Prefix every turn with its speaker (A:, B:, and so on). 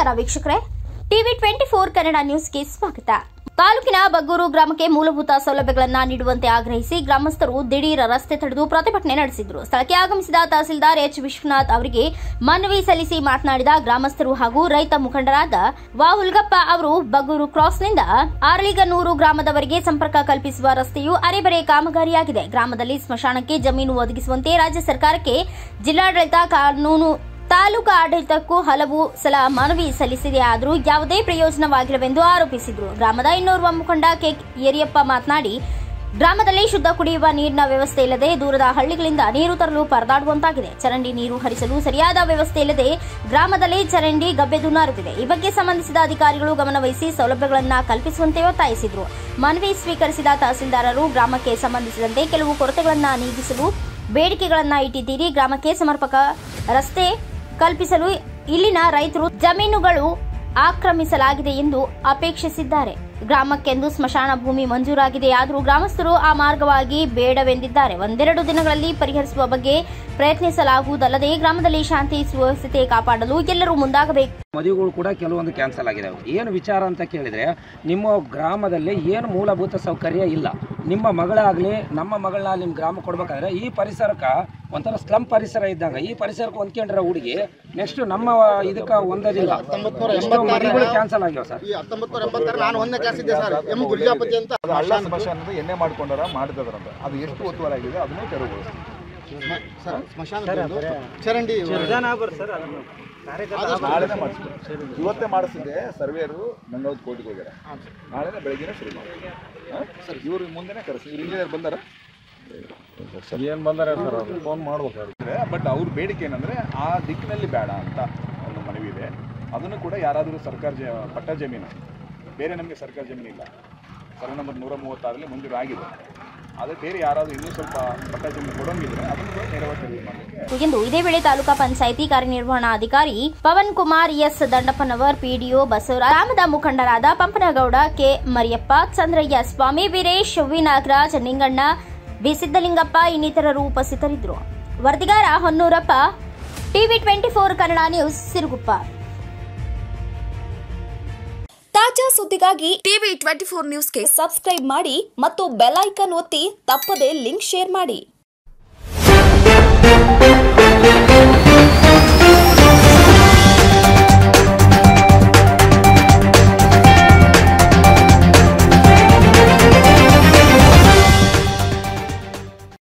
A: ನಮಸ್ಕಾರ ವೀಕ್ಷಕರೇ TV twenty four Kannada ನ್ಯೂಸ್ಗೆ ಸ್ವಾಗತ ತಾಲೂಕಿನ ಬಗ್ಗೂರು ಗ್ರಾಮಕ್ಕೆ ಮೂಲಭೂತ ಸೌಲಭ್ಯಗಳನ್ನು ನೀಡುವಂತೆ ಆಗ್ರಹಿಸಿ ಗ್ರಾಮಸ್ಥರು ದಿಢೀರ್ ರಸ್ತೆ ತಡೆದು ಪ್ರತಿಭಟನೆ ನಡೆಸಿದರು ಸ್ಥಳಕ್ಕೆ ಆಗಮಿಸಿದ ತಹಸೀಲ್ದಾರ್ ಎಚ್ ವಿಶ್ವನಾಥ್ ಅವರಿಗೆ ಮನವಿ ಸಲ್ಲಿಸಿ ಮಾತನಾಡಿದ ಗ್ರಾಮಸ್ಥರು ಹಾಗೂ ರೈತ ಮುಖಂಡರಾದ ವಾ ಹುಲ್ಗಪ್ಪ ಅವರು ಬಗ್ಗೂರು ಕ್ರಾಸ್ನಿಂದ ಆರಳಿಗನೂರು ಗ್ರಾಮದವರೆಗೆ ಸಂಪರ್ಕ ಕಲ್ಪಿಸುವ ರಸ್ತೆಯು ಅರೆಬರೆ ಕಾಮಗಾರಿಯಾಗಿದೆ ಗ್ರಾಮದಲ್ಲಿ ಸ್ಮಶಾನಕ್ಕೆ ಜಮೀನು ಒದಗಿಸುವಂತೆ ರಾಜ್ಯ ಸರ್ಕಾರಕ್ಕೆ ಜಿಲ್ಲಾಡಳಿತ ಕಾನೂನು ತಾಲೂಕು ಆಡಳಿತಕ್ಕೂ ಹಲವು ಸಲ ಮನವಿ ಸಲ್ಲಿಸಿದೆ ಆದರೂ ಯಾವುದೇ ಪ್ರಯೋಜನವಾಗಿಲ್ಲವೆಂದು ಆರೋಪಿಸಿದರು ಗ್ರಾಮದ ಇನ್ನೋರ್ವ ಮುಖಂಡ ಕೆ ಯರಿಯಪ್ಪ ಮಾತನಾಡಿ ಗ್ರಾಮದಲ್ಲಿ ಶುದ್ಧ ಕುಡಿಯುವ ನೀರಿನ ವ್ಯವಸ್ಥೆ ಇಲ್ಲದೆ ದೂರದ ಹಳ್ಳಿಗಳಿಂದ ನೀರು ತರಲು ಪರದಾಡುವಂತಾಗಿದೆ ಚರಂಡಿ ನೀರು ಹರಿಸಲು ಸರಿಯಾದ ವ್ಯವಸ್ಥೆ ಇಲ್ಲದೆ ಗ್ರಾಮದಲ್ಲಿ ಚರಂಡಿ ಗಬ್ಬೆದು ನಾರುತ್ತಿದೆ ಈ ಬಗ್ಗೆ ಸಂಬಂಧಿಸಿದ ಅಧಿಕಾರಿಗಳು ಗಮನವಹಿಸಿ ಸೌಲಭ್ಯಗಳನ್ನು ಕಲ್ಪಿಸುವಂತೆ ಒತ್ತಾಯಿಸಿದರು ಮನವಿ ಸ್ವೀಕರಿಸಿದ ತಹಸೀಲ್ದಾರರು ಗ್ರಾಮಕ್ಕೆ ಸಂಬಂಧಿಸಿದಂತೆ ಕೆಲವು ಕೊರತೆಗಳನ್ನು ನೀಗಿಸಲು ಬೇಡಿಕೆಗಳನ್ನು ಇಟ್ಟಿದ್ದೀರಿ ಗ್ರಾಮಕ್ಕೆ ಸಮರ್ಪಕ ರಸ್ತೆ ಕಲ್ಪಿಸಲು ಇಲ್ಲಿನ ರೈತರು ಜಮೀನುಗಳು ಆಕ್ರಮಿಸಲಾಗಿದೆ ಎಂದು ಅಪೇಕ್ಷಿಸಿದ್ದಾರೆ ಗ್ರಾಮಕ್ಕೆಂದು ಸ್ಮಶಾನ ಭೂಮಿ ಮಂಜೂರಾಗಿದೆ ಆದರೂ ಗ್ರಾಮಸ್ಥರು ಆ ಮಾರ್ಗವಾಗಿ ಬೇಡವೆಂದಿದ್ದಾರೆ ಒಂದೆರಡು ದಿನಗಳಲ್ಲಿ ಪರಿಹರಿಸುವ ಬಗ್ಗೆ ಪ್ರಯತ್ನಿಸಲಾಗುವುದಲ್ಲದೆ ಗ್ರಾಮದಲ್ಲಿ ಶಾಂತಿ ಸುವ್ಯವಸ್ಥೆ ಕಾಪಾಡಲು ಎಲ್ಲರೂ ಮುಂದಾಗಬೇಕು
B: ಮದುವೆಗಳು ಕೂಡ ಕೆಲವೊಂದು ಕ್ಯಾನ್ಸಲ್ ಆಗಿದೆ ಏನು ವಿಚಾರ ಅಂತ ಕೇಳಿದರೆ ನಿಮ್ಮ ಗ್ರಾಮದಲ್ಲಿ ಏನು ಮೂಲಭೂತ ಸೌಕರ್ಯ ಇಲ್ಲ ನಿಮ್ಮ ಮಗಳಾಗಲಿ ನಮ್ಮ ಮಗಳನ್ನ ನಿಮ್ಮ ಗ್ರಾಮ ಕೊಡ್ಬೇಕಾದ್ರೆ ಈ ಪರಿಸರಕ್ಕೆ ಒಂಥರ ಸ್ಲಮ್ ಪರಿಸರ ಇದ್ದಂಗೆ ಈ ಪರಿಸರಕ್ಕೆ ಹೊಂದ್ಕೊಂಡ್ರೆ ಹುಡುಗಿ ನೆಕ್ಸ್ಟ್ ನಮ್ಮ ಇದಕ್ಕೆ ಹೊಂದೋದಿಲ್ಲ ಎಷ್ಟೋ ಮದುವೆಗಳು ಕ್ಯಾನ್ಸಲ್ ಆಗ್ಯಾವ ಸರ್
C: ಈ ಹತ್ತೊಂಬತ್ತು ನೂರ ಎಂಬತ್ತರ ನಾನು ಒಂದನೇ ಕ್ಲಾಸ್ ಇದ್ದೆ ಸರ್ ಎಂ ಗುರ್ಜಾಪತಿ ಅಂತ
D: ಅದು ಹಳ್ಳ ಸ್ಮಶಾನದ ಎಣ್ಣೆ ಮಾಡ್ಕೊಂಡಾರ ಮಾಡಿದಾರಂತ ಅದು ಎಷ್ಟು ಒತ್ತುವರಾಗಿದೆ ಅದನ್ನೇ ತೆರವುಗೊಳಿಸ್ತೀವಿ
C: ಸರ್ ಸ್ಮಶಾನ ಚರಂಡಿ
D: ನಾಳೆನೇ ಮಾಡಿಸ್ತೀವಿ ಇವತ್ತೇ ಮಾಡಿಸಿದ್ದೆ ಸರ್ವೇರು ನಂಗೌದು ಕೋರ್ಟಿಗೆ ಹೋಗ್ಯಾರ ನಾಳೆನೇ ಬೆಳಗ್ಗೆನೇ ಶುರು ಮಾಡಿ ಸರ್ ಇವ್ರು ಮುಂದೆನೇ ಕರೆಸಿ ಇವ್ರು ಇಂಜಿನಿಯರ್ ಬಂದಾರ ಏನು ಬಂದಾರ ಸರ್ ಫೋನ್ ಮಾಡ್ಬೇಕಾದ್ರೆ ಬಟ್ ಅವ್ರ ಬೇಡಿಕೆ ಏನಂದರೆ ಆ ದಿಕ್ಕಿನಲ್ಲಿ ಬೇಡ ಅಂತ ಒಂದು ಮನವಿ ಇದೆ ಅದನ್ನು ಕೂಡ ಯಾರಾದರೂ ಸರ್ಕಾರ ಜ ಪಟ್ಟ ಜಮೀನು ಬೇರೆ ನಮಗೆ ಸರ್ಕಾರ ಜಮೀನು ಇಲ್ಲ ಸರ್ವೆ ನಂಬರ್ ನೂರ ಮೂವತ್ತಾರಲ್ಲಿ ಮಂಜೂರು ಆಗಿದೆ ಅದೇ ಬೇರೆ ಯಾರಾದರೂ ಇನ್ನೂ ಸ್ವಲ್ಪ ಪಟ್ಟ ಜಮೀನು ಕೊಡೋಂಗಿದ್ರೆ ಅದನ್ನು ಕೂಡ ನೇರವಾಗಿ ಮಾಡಲಿಕ್ಕೆ
A: ಎಂದು ಇದೇ ವೇಳೆ ತಾಲೂಕಾ ಪಂಚಾಯಿತಿ ಕಾರ್ಯನಿರ್ವಹಣಾಧಿಕಾರಿ ಪವನ್ ಕುಮಾರ್ ಎಸ್ ದಂಡಪ್ಪನವರ್ ಪಿಡಿಒ ಬಸವರಾಜ್ ಗ್ರಾಮದ ಮುಖಂಡರಾದ Pampanagouda K Mariyappa Chandraiah Swamy Veeresh V Nagaraj Ninganna B Siddalingappa ಇನ್ನಿತರರು ಉಪಸ್ಥಿತರಿದ್ದರು ವರದಿಗಾರ Honnurappa TV twenty four Kannada news Siruguppa
E: ತಾಜಾ ಸುದ್ದಿಗಾಗಿ ಟಿವಿ ಟ್ವೆಂಟಿ ಫೋರ್ ನ್ಯೂಸ್ಗೆ ಸಬ್ಸ್ಕ್ರೈಬ್ ಮಾಡಿ ಮತ್ತು ಬೆಲ್ ಐಕಾನ್ ಒತ್ತಿ ತಪ್ಪದೇ ಲಿಂಕ್ ಶೇರ್ ಮಾಡಿ